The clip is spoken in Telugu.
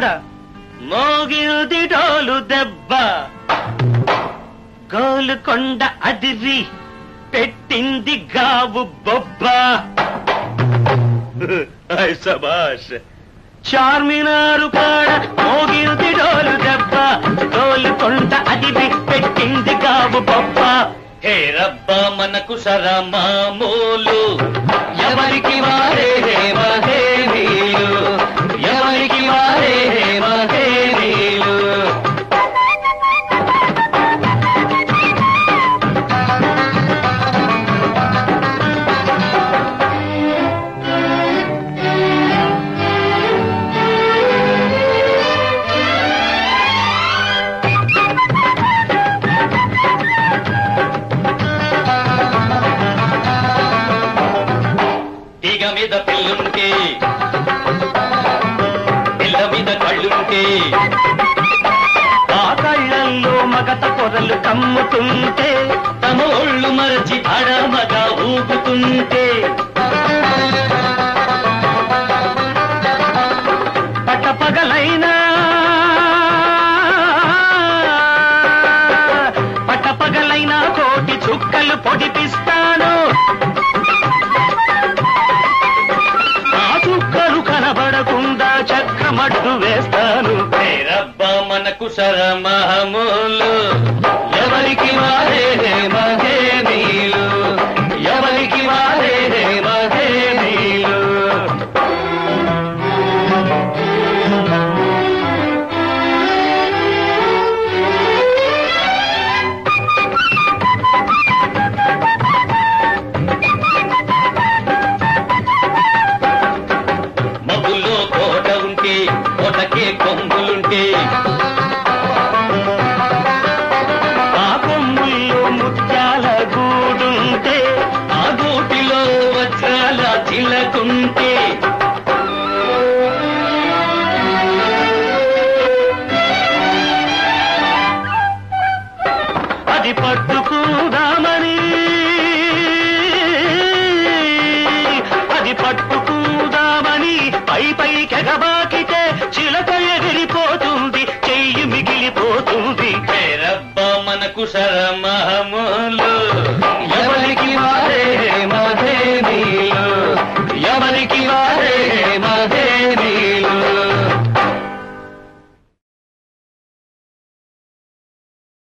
మోగినది డోలు దెబ్బ గోలుకొండ అదిరి పెట్టింది గావు బొబ్బ హాయ్ సబాష్ చార్మినారు కాడ మోగినది డోలు దెబ్బ గోలుకొండ అదిరి పెట్టింది గావు బొబ్బ హే రబ్బా మనకు సరమామూలు ఎవరికి వారే హే మహేనీలు ఎవరికి వారే హే మహేనీలు తీగ మీద పిల్లుంటే పిల్ల మీద కళ్ళుంటే ఆ కళ్ళల్లో మగత పొరలు కమ్ముతుంటే తమ ఒళ్ళు మరచి అడమగా ఊగుతుంటే పట్టపగలైనా పట్టపగలైనా కోటి చుక్కలు పొడిపిస్తాను ఆ చుక్కలు కనబడకుండా చక్రమట్టు వేస్తాను రబ్బా మనకు శరమహములు ఎవరికి వారే హే మహే నీలు ఎవరికి వారే హే మహే నీలు మబ్బుల్లో కోట ఉంటే కోటకే కొమ్ములుంటే ఆ కొమ్ముల్లో ముత్యాల గూడుంటే ఆ గూటిలో వజ్రాల చిలకుంటే అది పట్టుకుందామని అది పట్టుకుందామని పై పై కెగబాకితే చిలక ఎగిరిపోతుంది చెయ్యి మిగిలిపోతుంది రబ్బ మనకు శరమహములు